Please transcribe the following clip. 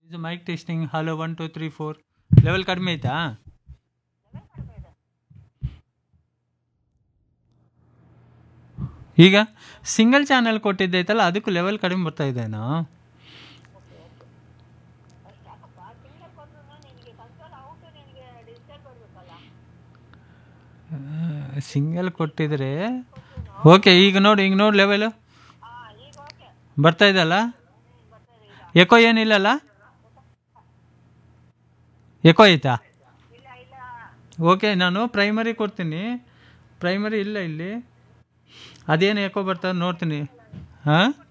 ಇದು mike testing hello one two three four level ಕಡಿಮೆ ಆಯ್ತಾ ಈಗ ಸಿಂಗಲ್ ಚಾನಲ್ ಕೊಟ್ಟಿದ್ದೈತಲ್ಲ ಅದಕ್ಕೂ ಲೆವೆಲ್ ಕಡಿಮೆ ಬರ್ತಾ ಇದೆನಾ ಸಿಂಗಲ್ ಕೊಟ್ಟಿದ್ರೆ ಓಕೆ ಈಗ ನೋಡಿ ಈಗ ನೋಡಿ ಲೆವೆಲು ಬರ್ತಾ ಇದಲ್ಲ ಎಕೋ ಏನಿಲ್ಲಲ್ಲ ಎಕೋ ಐತಾ ಓಕೆ ನಾನು ಪ್ರೈಮರಿ ಕೊಡ್ತೀನಿ ಪ್ರೈಮರಿ ಇಲ್ಲ ಇಲ್ಲಿ ಅದೇನು ಎಕೋ ಬರ್ತದೆ ನೋಡ್ತೀನಿ ಹಾಂ